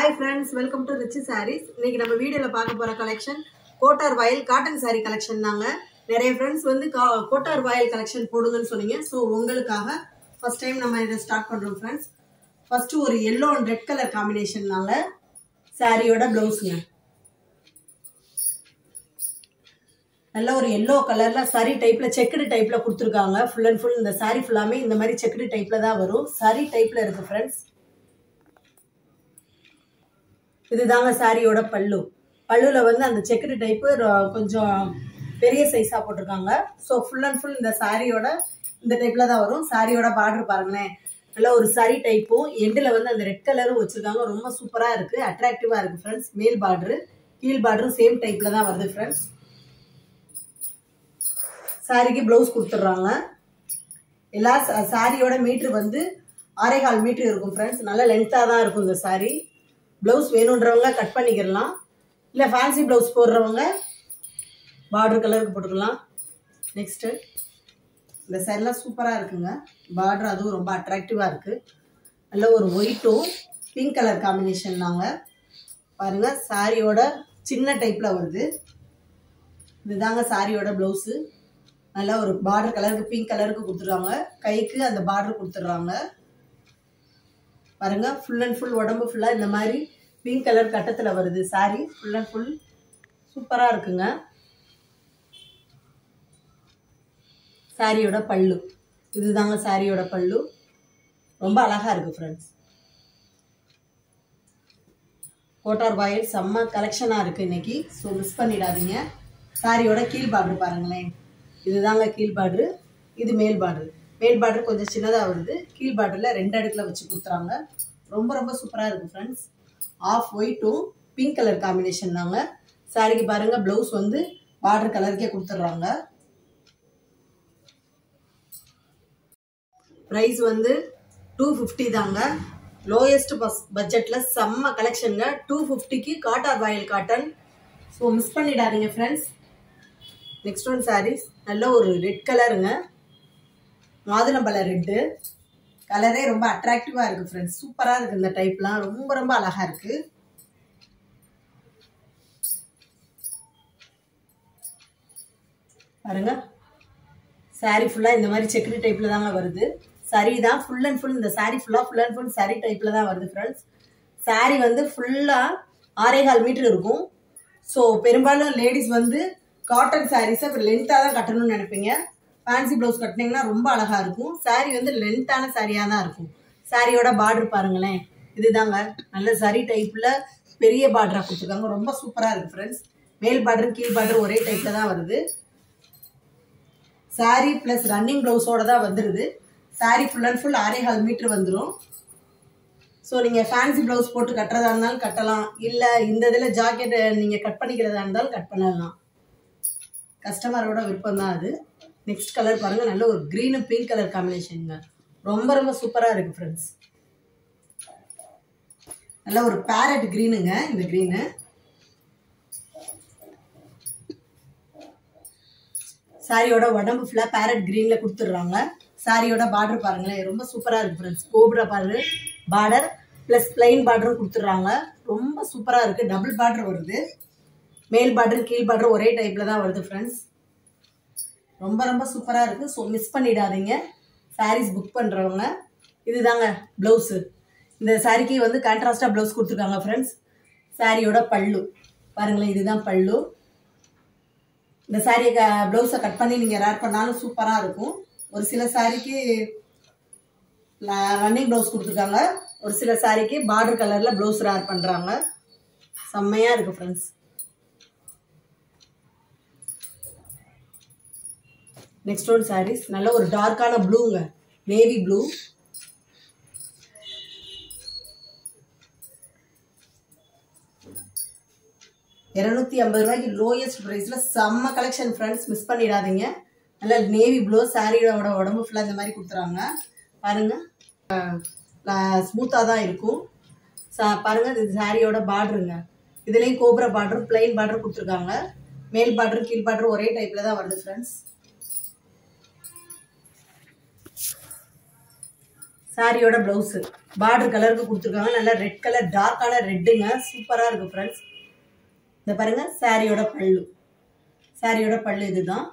hi friends welcome to Richie sarees இன்னைக்கு நம்ம வீடியோவில் பார்க்க போகிற கலெக்ஷன் கோட்டார் வயல் காட்டன் saree கலெக்ஷன் தாங்க நிறைய ஃப்ரெண்ட்ஸ் வந்து கா கோட்டார் வயல் கலெக்ஷன் போடுங்கன்னு சொன்னீங்க ஸோ உங்களுக்காக ஃபர்ஸ்ட் டைம் நம்ம இதை ஸ்டார்ட் பண்ணுறோம் ஃப்ரெண்ட்ஸ் ஃபர்ஸ்ட் ஒரு எல்லோ அண்ட் ரெட் கலர் காம்பினேஷன்னால சாரியோட ப்ளவுஸுங்க நல்ல ஒரு எல்லோ கலர்ல சரி டைப்ல செக்குடு டைப்ல கொடுத்துருக்காங்க ஃபுல் அண்ட் ஃபுல் இந்த சாரி ஃபுல்லாமே இந்த மாதிரி செக்குடு டைப்ல தான் வரும் சரி டைப்ல இருக்கு ஃப்ரெண்ட்ஸ் இதுதாங்க சாரியோட பல்லு பல்லுல வந்து அந்த செக்குடு டைப்பு கொஞ்சம் பெரிய சைஸா போட்டிருக்காங்க ஸோ ஃபுல் அண்ட் ஃபுல் இந்த சாரியோட இந்த டைப்ல தான் வரும் சாரியோட பார்டர் பாருங்களேன் நல்ல ஒரு சாரி டைப்பும் எண்டில் வந்து அந்த ரெட் கலரும் வச்சிருக்காங்க ரொம்ப சூப்பரா இருக்கு அட்ராக்டிவா இருக்கு ஃப்ரெண்ட்ஸ் மேல் பார்டரு கீழ் பார்டரும் சேம் டைப்ல தான் வருது ஃப்ரெண்ட்ஸ் சாரிக்கு ப்ளவுஸ் கொடுத்துட்றாங்க எல்லா சாரியோட மீட்ரு வந்து ஆறேகால் மீட்ரு இருக்கும் ஃப்ரெண்ட்ஸ் நல்ல லென்த்தாக தான் இருக்கும் இந்த சாரி ப்ளவுஸ் வேணுன்றவங்க கட் பண்ணிக்கிடலாம் இல்லை ஃபேன்சி ப்ளவுஸ் போடுறவங்க பார்டர் கலருக்கு போட்டுக்கலாம் நெக்ஸ்ட்டு இந்த சாரிலாம் சூப்பராக இருக்குங்க பார்டர் அதுவும் ரொம்ப அட்ராக்டிவாக இருக்குது நல்ல ஒரு ஒயிட்டும் பிங்க் கலர் காம்பினேஷன் நாங்கள் பாருங்கள் சாரியோட சின்ன டைப்பில் வருது இதுதாங்க சாரியோட ப்ளவுஸு நல்லா ஒரு பார்டர் கலருக்கு பிங்க் கலருக்கு கொடுத்துருவாங்க கைக்கு அந்த பார்டர் கொடுத்துட்றாங்க பாருங்க ஃபுல் அண்ட் ஃபுல் உடம்பு ஃபுல்லாக இந்த மாதிரி பிங்க் கலர் கட்டத்தில் வருது சாரி ஃபுல் அண்ட் ஃபுல் சூப்பராக இருக்குங்க சாரியோட பல்லு இதுதாங்க சாரியோட பல்லு ரொம்ப அழகாக இருக்குது ஃப்ரெண்ட்ஸ் கோட்டார் வாயில் செம்ம கலெக்ஷனாக இருக்குது இன்னைக்கு ஸோ மிஸ் பண்ணிடாதீங்க சாரியோட கீழ் பார்டர் பாருங்களேன் இதுதாங்க கீழ் பார்டரு இது மேல் பார்டரு மேல் பார்டர் கொஞ்சம் சின்னதாக வருது கீழ் பார்டரில் ரெண்டு அடுக்கில் வச்சு கொடுத்துறாங்க ரொம்ப ரொம்ப சூப்பராக இருக்குது ஃப்ரெண்ட்ஸ் ஆஃப் ஒயிட்டும் பிங்க் கலர் காம்பினேஷன் தாங்க சாரிக்கு பாருங்கள் ப்ளவுஸ் வந்து பார்டர் கலருக்கே கொடுத்துட்றாங்க ப்ரைஸ் வந்து டூ ஃபிஃப்டி தாங்க லோயஸ்ட் பஸ் பட்ஜெட்டில் செம்ம கலெக்ஷனுங்க டூ ஃபிஃப்டிக்கு காட்டார் வாயில் காட்டன் ஸோ மிஸ் பண்ணிடாதீங்க ஃப்ரெண்ட்ஸ் நெக்ஸ்ட் ஒன் சாரீஸ் நல்ல ஒரு ரெட் கலருங்க மாதுளம்பழ ரெட்டு கலரே ரொம்ப அட்ராக்டிவாக இருக்குது ஃப்ரெண்ட்ஸ் சூப்பராக இருக்குது இந்த டைப்லாம் ரொம்ப ரொம்ப அழகாக இருக்குது பாருங்க சாரீ ஃபுல்லாக இந்த மாதிரி செக்குரி டைப்பில் தாங்க வருது சரி தான் ஃபுல் அண்ட் ஃபுல் இந்த சாரீ ஃபுல்லாக ஃபுல் அண்ட் ஃபுல் சாரீ டைப்பில் தான் வருது ஃப்ரெண்ட்ஸ் சாரீ வந்து ஃபுல்லாக ஆறேகால் மீட்டர் இருக்கும் ஸோ பெரும்பாலும் லேடிஸ் வந்து காட்டன் சாரீஸை லென்த்தாக தான் கட்டணும்னு நினைப்பீங்க ஃபேன்சி ப்ளவுஸ் கட்டினீங்கன்னா ரொம்ப அழகாக இருக்கும் சாரீ வந்து லென்த்தான சாரியாக தான் இருக்கும் சாரியோட பார்டர் பாருங்களேன் இதுதாங்க நல்ல சரி டைப்பில் பெரிய பார்டராக கொடுத்துருக்காங்க ரொம்ப சூப்பராக இருக்குது ஃப்ரெண்ட்ஸ் மேல் பார்டர் கீழ் பார்டர் ஒரே டைப்பில் தான் வருது சாரீ ப்ளஸ் ரன்னிங் ப்ளவுஸோட தான் வந்துடுது சாரீ ஃபுல் அண்ட் ஃபுல் ஆறேகால் மீட்ரு வந்துடும் ஸோ நீங்கள் ஃபேன்சி ப்ளவுஸ் போட்டு கட்டுறதா இருந்தாலும் கட்டலாம் இல்லை இந்த இதில் ஜாக்கெட் நீங்கள் கட் பண்ணிக்கிறதா இருந்தாலும் கட் பண்ணலாம் கஸ்டமரோட விருப்பம் தான் அது நெக்ஸ்ட் கலர் பாருங்கள் நல்ல ஒரு க்ரீனு பிங்க் கலர் காம்பினேஷனுங்க ரொம்ப ரொம்ப சூப்பராக இருக்குது ஃப்ரெண்ட்ஸ் நல்ல ஒரு பேரட் க்ரீனுங்க இந்த க்ரீனு சாரியோட உடம்பு ஃபுல்லாக பேரட் க்ரீனில் கொடுத்துட்றாங்க சாரியோட பார்டர் பாருங்களேன் ரொம்ப சூப்பராக இருக்குது ஃப்ரெண்ட்ஸ் கோபுரா பார்டர் பார்டர் ப்ளஸ் பிளைன் பார்டரும் கொடுத்துட்றாங்க ரொம்ப சூப்பராக இருக்குது டபுள் பார்டர் வருது மேல் பார்டர் கீழ் பார்டர் ஒரே டைப்பில் தான் வருது ஃப்ரெண்ட்ஸ் ரொம்ப ரொம்ப சூப்பராக இருக்குது ஸோ மிஸ் பண்ணிடாதீங்க சாரீஸ் புக் பண்ணுறவங்க இதுதாங்க ப்ளவுஸு இந்த சாரிக்கு வந்து கான்ட்ராஸ்டாக ப்ளவுஸ் கொடுத்துருக்காங்க ஃப்ரெண்ட்ஸ் சாரியோட பல்லு பாருங்களேன் இதுதான் பல்லு இந்த சாரியை க ப்ளவுஸை கட் பண்ணி நீங்கள் ரேர் பண்ணாலும் சூப்பராக இருக்கும் ஒரு சில சாரிக்கு ரன்னிங் ப்ளவுஸ் கொடுத்துருக்காங்க ஒரு சில சாரிக்கு பார்டர் கலரில் ப்ளவுஸ் ரேர் பண்ணுறாங்க செம்மையாக இருக்குது ஃப்ரெண்ட்ஸ் நெக்ஸ்ட் ஒன் சாரீஸ் நல்ல ஒரு டார்க்கான ப்ளூங்க நேவி ப்ளூ இரநூத்தி ஐம்பது ரூபாய்க்கு லோயஸ்ட் ப்ரைஸில் செம்ம கலெக்ஷன் ஃப்ரெண்ட்ஸ் மிஸ் பண்ணிடாதீங்க நல்ல நேவி ப்ளூ சாரியோட உடம்பு ஃபுல்லாக இந்த மாதிரி கொடுத்துறாங்க பாருங்க ஸ்மூத்தாக தான் இருக்கும் சா பாருங்க இது சாரியோட பார்டருங்க இதுலேயும் கோபுரா பார்டர் பிளைன் பார்டர் கொடுத்துருக்காங்க மேல் பார்டர் கீழ் பார்டர் ஒரே டைப்பில் தான் வருது ஃப்ரெண்ட்ஸ் சாரியோட ப்ளவுஸு பார்டர் கலருக்கு கொடுத்துருக்காங்க நல்லா ரெட் கலர் டார்க்கான ரெட்டுங்க சூப்பராக இருக்குது ஃப்ரெண்ட்ஸ் இந்த பாருங்க சாரியோட பல்லு சாரியோட பல்லு இதுதான்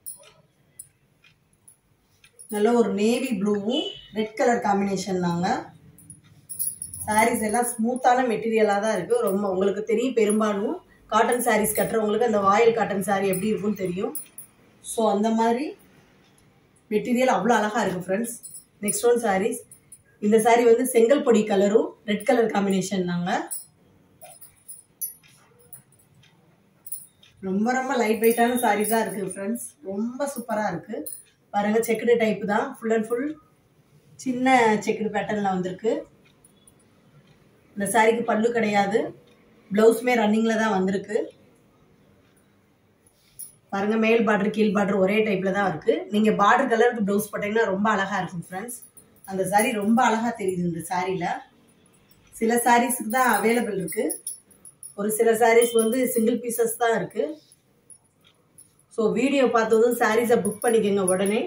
நல்ல ஒரு நேவி ப்ளூவும் ரெட் கலர் காம்பினேஷன் தாங்க சாரீஸ் எல்லாம் ஸ்மூத்தான மெட்டீரியலாக தான் இருக்குது ரொம்ப உங்களுக்கு தெரியும் பெரும்பாலும் காட்டன் சாரீஸ் கட்டுறவங்களுக்கு அந்த வாயில் காட்டன் சாரீ எப்படி இருக்கும்னு தெரியும் ஸோ அந்த மாதிரி மெட்டீரியல் அவ்வளோ அழகாக இருக்குது ஃப்ரெண்ட்ஸ் நெக்ஸ்ட் ஒன் சாரீஸ் இந்த சாரீ வந்து செங்கல் பொடி கலரும் ரெட் கலர் காம்பினேஷன் தாங்க ரொம்ப ரொம்ப லைட் வெயிட்டான சாரீஸாக இருக்குது ஃப்ரெண்ட்ஸ் ரொம்ப சூப்பராக இருக்குது பாருங்கள் செக்குடு டைப்பு தான் ஃபுல் அண்ட் ஃபுல் சின்ன செக்குடு பேட்டர்னில் வந்திருக்கு இந்த சாரீக்கு பல்லு கிடையாது ப்ளவுஸுமே ரன்னிங்கில் தான் வந்திருக்கு பாருங்கள் மேல் பார்டர் கீழ் பார்டர் ஒரே டைப்பில் தான் இருக்குது நீங்கள் பார்டர் கலருக்கு ப்ளவுஸ் போட்டிங்கன்னா ரொம்ப அழகாக இருக்கும் ஃப்ரெண்ட்ஸ் அந்த சாரீ ரொம்ப அழகாக தெரியுது இந்த சாரியில் சில சாரீஸுக்கு தான் அவைலபிள் இருக்குது ஒரு சில சாரீஸ் வந்து சிங்கிள் பீசஸ் தான் இருக்குது ஸோ வீடியோ பார்த்ததும் சாரீஸை புக் பண்ணிக்கோங்க உடனே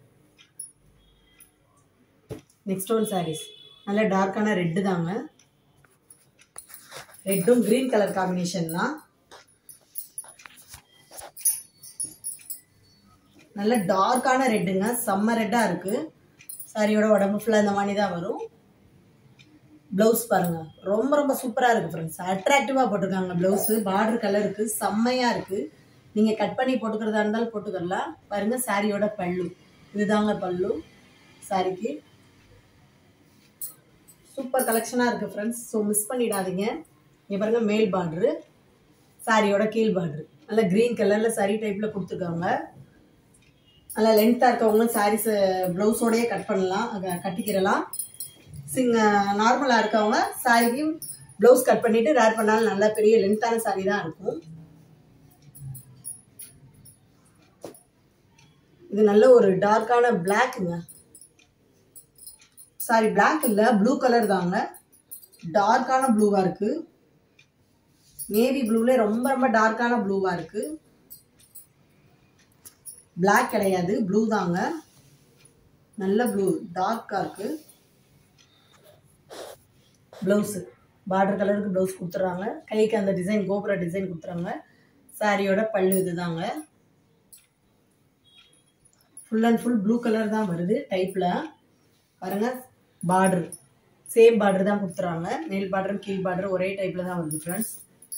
நெக்ஸ்ட் ஒன் சாரீஸ் நல்ல டார்க்கான ரெட்டு தாங்க ரெட்டும் க்ரீன் கலர் காம்பினேஷன் தான் நல்ல டார்க்கான ரெட்டுங்க செம்ம ரெட்டாக இருக்குது சாரியோட உடம்பு ஃபுல்லாக இந்த மாதிரி தான் வரும் ப்ளவுஸ் பாருங்க ரொம்ப ரொம்ப சூப்பராக இருக்குது ஃப்ரெண்ட்ஸ் அட்ராக்டிவாக போட்டிருக்காங்க ப்ளவுஸு பார்டர் கலருக்கு செம்மையாக இருக்குது நீங்கள் கட் பண்ணி போட்டுக்கிறதா இருந்தாலும் போட்டுக்கலாம் பாருங்கள் சாரியோட பல்லு இதுதாங்க பல்லு சாரிக்கு சூப்பர் கலெக்ஷனாக இருக்குது ஃப்ரெண்ட்ஸ் ஸோ மிஸ் பண்ணிடாதீங்க இங்கே பாருங்கள் மேல் பார்ட்ரு சாரியோட கீழ் பார்ட்ரு நல்லா க்ரீன் கலரில் சாரி டைப்பில் கொடுத்துருக்காங்க நல்லா லென்த்தாக இருக்கவங்களும் சாரீஸ் ப்ளவுஸோடையே கட் பண்ணலாம் அக- கட்டிக்கிறலாம் சிங்க நார்மலாக இருக்கவங்க சாரிக்கு ப்ளவுஸ் கட் பண்ணிவிட்டு ரேர் பண்ணாலும் நல்லா பெரிய லென்த்தான சாரி தான் இருக்கும் இது நல்ல ஒரு டார்க்கான பிளாக்குங்க சாரி பிளாக் இல்லை ப்ளூ கலர் தாங்க டார்க்கான ப்ளூவாக இருக்குது நேவி ப்ளூலே ரொம்ப ரொம்ப டார்க்கான ப்ளூவாக இருக்குது Black கிடையாது ப்ளூ தாங்க நல்ல ப்ளூ டார்க்காக இருக்குது ப்ளவுஸு பார்டர் கலருக்கு ப்ளவுஸ் கொடுத்துட்றாங்க கைக்கு அந்த டிசைன் கோபுர டிசைன் கொடுத்துறாங்க சாரியோட பல்லு இதுதாங்க full and full blue colour தான் வருது டைப்பில் பாருங்க பார்டர் சேம் பார்டர் தான் கொடுத்துறாங்க மேல் பார்டரும் கீழ் பார்டரும் ஒரே டைப்பில் தான் வருது ஃப்ரெண்ட்ஸ்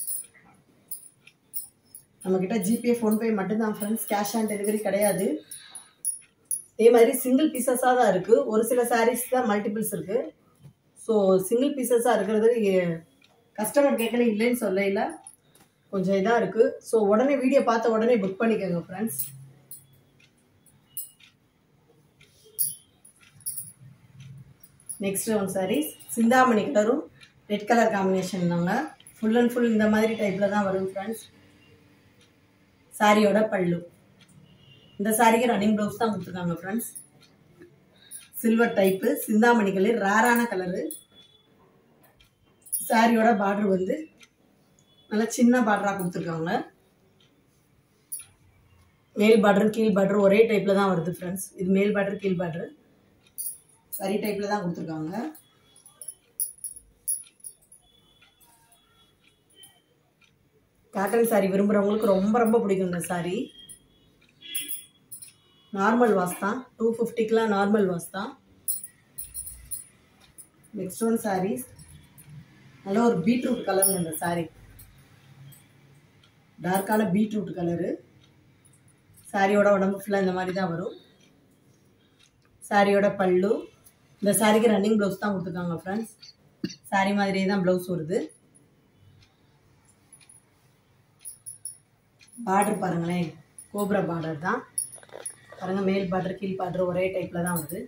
நம்மக்கிட்ட ஜிபே ஃபோன்பே மட்டும்தான் ஃப்ரெண்ட்ஸ் கேஷ் ஆன் டெலிவரி கிடையாது அதே மாதிரி சிங்கிள் பீசஸாக தான் இருக்குது ஒரு சில சாரீஸ் தான் மல்டிபிள்ஸ் இருக்குது ஸோ சிங்கிள் பீசஸாக இருக்கிறது கஸ்டமர் கேட்கல இல்லைன்னு சொல்லல கொஞ்சம் இதாக இருக்குது ஸோ உடனே வீடியோ பார்த்த உடனே புக் பண்ணிக்கோங்க ஃப்ரெண்ட்ஸ் நெக்ஸ்ட் ஒன் சாரீஸ் சிந்தாமணி கலரும் ரெட் கலர் காம்பினேஷன் தாங்க ஃபுல் அண்ட் ஃபுல் இந்த மாதிரி டைப்பில் தான் வரும் ஃப்ரெண்ட்ஸ் சாரியோட பல்லு இந்த சாரிக்கு ரன்னிங் ப்ளவுஸ் தான் கொடுத்துருக்காங்க friends silver type Chintamani colour ரேரான கலரு சாரியோட பார்டர் வந்து நல்லா சின்ன பார்டராக கொடுத்துருக்காங்க மேல் பார்டர் கீழ் பார்டர் ஒரே டைப்பில் தான் வருது ஃப்ரெண்ட்ஸ் இது மேல் பார்டர் கீழ் பார்டர் சரி டைப்பில் தான் கொடுத்துருக்காங்க காட்டன் சாரி விரும்புகிறவங்களுக்கு ரொம்ப ரொம்ப பிடிக்கும் இந்த சாரி நார்மல் வாஷ் தான் டூ ஃபிஃப்டிக்கெலாம் நார்மல் வாஷ் தான் நெக்ஸ்ட் ஒன் சாரீஸ் நல்ல ஒரு பீட்ரூட் கலருங்க இந்த சாரி டார்க்கான பீட்ரூட் கலரு சாரியோட உடம்பு ஃபுல்லாக இந்த மாதிரி தான் வரும் சாரியோட பல்லு இந்த சாரிக்கு ரன்னிங் ப்ளவுஸ் தான் கொடுத்துருக்காங்க ஃப்ரெண்ட்ஸ் சாரி மாதிரியே தான் ப்ளவுஸ் வருது பார்டர் பாருங்களேன் கோப்ரா பார்டர் தான் பாருங்க மேல் பார்டர் கீழ் பார்டர் ஒரே டைப்பில் தான் வருது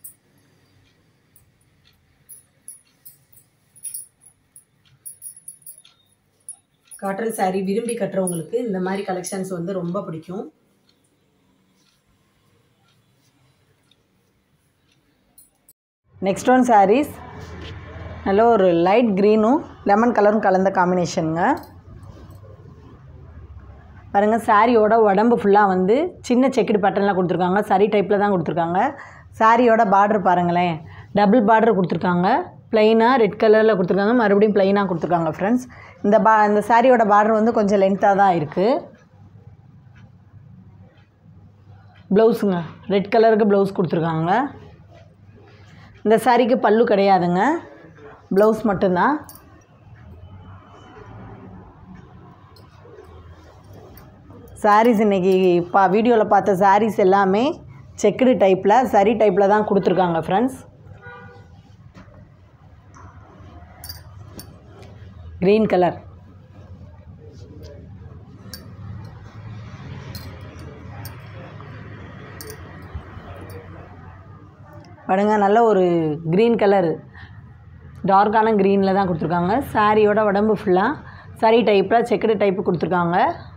காட்டன் saree விரும்பி கட்டுறவங்களுக்கு இந்த மாதிரி கலெக்ஷன்ஸ் வந்து ரொம்ப பிடிக்கும் நெக்ஸ்ட் ஒன் சாரீஸ் நல்ல ஒரு லைட் க்ரீனும் லெமன் கலரும் கலந்த காம்பினேஷனுங்க பாருங்க சாரியோட உடம்பு ஃபுல்லாக வந்து சின்ன செக்குடு பேட்டர்னில் கொடுத்துருக்காங்க சரி டைப்பில் தான் கொடுத்துருக்காங்க சாரியோட பார்டர் பாருங்களேன் டபுள் பார்டர் கொடுத்துருக்காங்க ப்ளைனாக ரெட் கலரில் கொடுத்துருக்காங்க மறுபடியும் ப்ளைனாக கொடுத்துருக்காங்க ஃப்ரெண்ட்ஸ் இந்த பா இந்த சாரியோட பார்டர் வந்து கொஞ்சம் லென்த்தாக தான் இருக்குது ப்ளவுஸுங்க ரெட் கலருக்கு ப்ளவுஸ் கொடுத்துருக்காங்க இந்த சாரிக்கு பல்லு கிடையாதுங்க ப்ளவுஸ் மட்டும்தான் சாரீஸ் இன்றைக்கி பா வீடியோவில் பார்த்த சாரீஸ் எல்லாமே செக்குடு டைப்பில் சரி டைப்பில் தான் கொடுத்துருக்காங்க ஃப்ரெண்ட்ஸ் க்ரீன் கலர் பாருங்க நல்ல ஒரு க்ரீன் கலர் டார்க்கான க்ரீனில் தான் கொடுத்துருக்காங்க சாரியோட உடம்பு ஃபுல்லாக சாரி டைப்பில் செக்குடு டைப்பு கொடுத்துருக்காங்க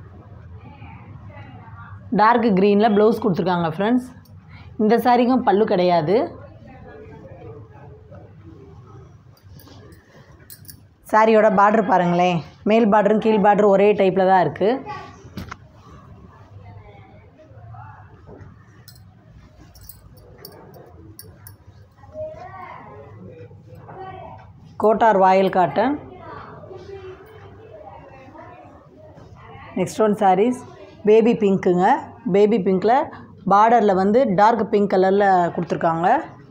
டார்க் க்ரீனில் ப்ளவுஸ் கொடுத்துருக்காங்க ஃப்ரெண்ட்ஸ் இந்த சாரிக்கும் பல்லு கிடையாது சாரியோட பார்டர் பாருங்களேன் மேல் பார்டரும் கீழ் பார்டரும் ஒரே டைப்பில் தான் இருக்குது கோட்டார் வாயில் cotton next one saris baby பிங்க்குங்க பேபி பிங்க்கில் பார்டரில் வந்து டார்க் பிங்க் கலரில் கொடுத்துருக்காங்க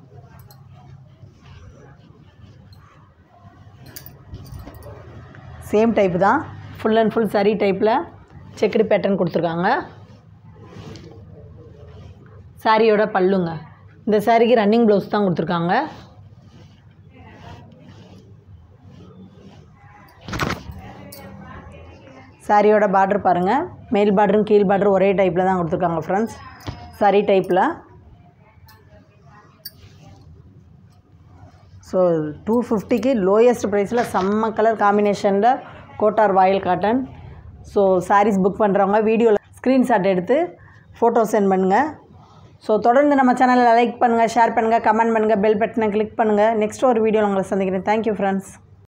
சேம் டைப் தான் ஃபுல் அண்ட் ஃபுல் சரி டைப்பில் செக்குடு பேட்டர்ன் கொடுத்துருக்காங்க சாரியோட பல்லுங்க இந்த சாரிக்கு ரன்னிங் ப்ளவுஸ் தான் கொடுத்துருக்காங்க சாரியோட பார்டர் பாருங்கள் மேல் பார்டரும் கீழ் பார்டரும் ஒரே டைப்பில் தான் கொடுத்துருக்காங்க ஃப்ரெண்ட்ஸ் சாரி டைப்பில் ஸோ டூ ஃபிஃப்டிக்கு லோயஸ்ட் ப்ரைஸில் செம்ம கலர் காம்பினேஷனில் கோட்டார் வாயில் காட்டன் ஸோ சாரீஸ் புக் பண்ணுறவங்க வீடியோவில் ஸ்க்ரீன்ஷாட் எடுத்து ஃபோட்டோ சென்ட் பண்ணுங்கள் ஸோ தொடர்ந்து நம்ம சேனலில் லைக் பண்ணுங்கள் ஷேர் பண்ணுங்கள் கமெண்ட் பண்ணுங்கள் பெல் பட்டனை கிளிக் பண்ணுங்கள் நெக்ஸ்ட் ஒரு வீடியோவில் உங்களை சந்திக்கிறேன் தேங்க்யூ ஃப்ரெண்ட்ஸ்